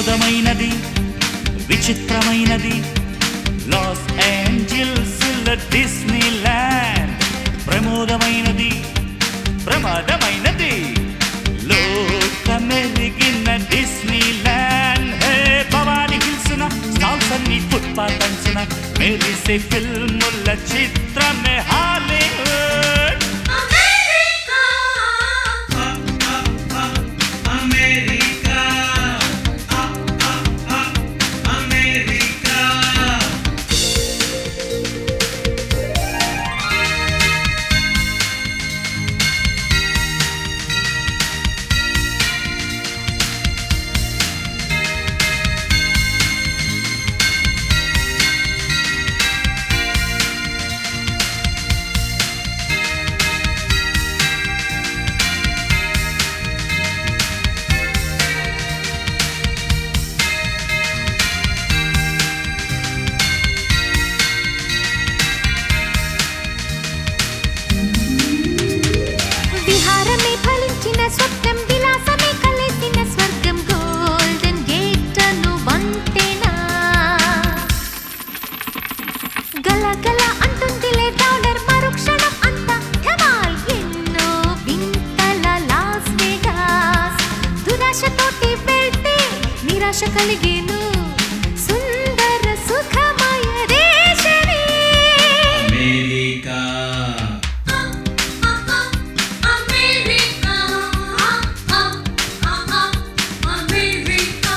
వినోదమైనది విచిత్రమైనది Los Angeles Disneyland ప్రమోదమైనది ప్రమాదమైనది లోకమెరిగిన డిస్నీ ల్యాండ్ హే భవాని హిల్సున స్టాల్స్ అన్ని ఫుట్పాత్ అంచున మెరిసే ఫిల్ముల చిత్రమే హాలీవుడ్ అమెరికా అమెరికా అమెరికా విహారమే ఫలించిన స్వప్నం విలాసమే కలిసిన స్వర్గం గోల్డెన్ గేట్ అను వంతెనా గల గల అంటుందిలే డాలర్ మరుక్షణం అంతా ధమాల్ ఎన్నో వింతల లాస్ వేగాస్ దురాశతోటి వెళ్తే నిరాశ కలిగేను సుందర సుఖమయ దేశమే అమెరికా అమెరికా అమెరికా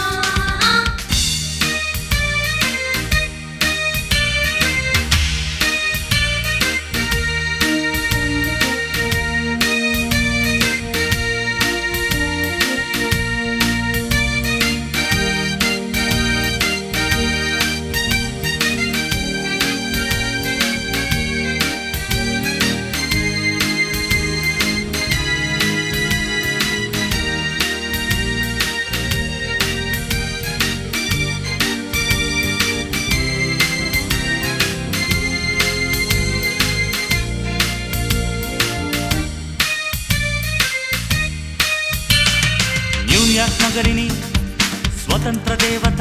న్యూయార్క్ నగరిని స్వతంత్ర దేవత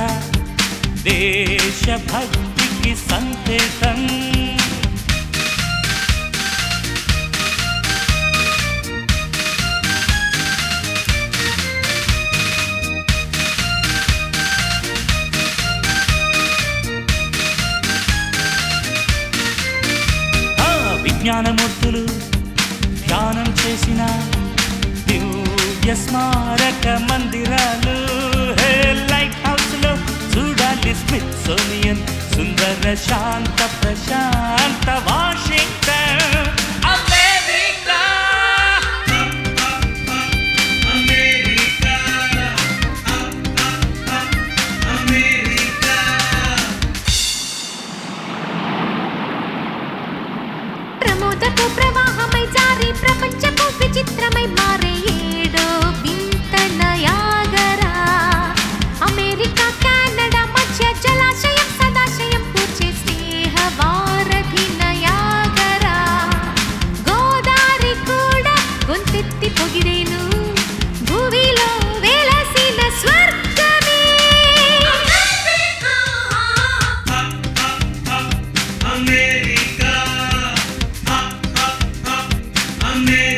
దేశభక్తికి సంకేతం ఆ విజ్ఞానమూర్తులు ధ్యానం చేసిన దివ్య స్మారక మందిరాలు హే లైట్ హౌస్ లో చూడాలి స్మిత్సోనియన్ సుందర శాంత ప్రశాంత వాషింగ్టన్ అమెరికా అమెరికా అమెరికా ప్రమోదపు ప్రవాహమై జారి ప్రపంచపు విచిత్రమై మారే ఏడో వింత నయాగరా అమెరికా కెనడా మధ్య జలాశయం సదాశయం పూర్చే స్నేహ వారధి నయాగరా గోదారి కూడా గొంతెత్తి పొగిడేను భూమిలో వెలసిన స్వర్గమే అమెరికా అమెరికా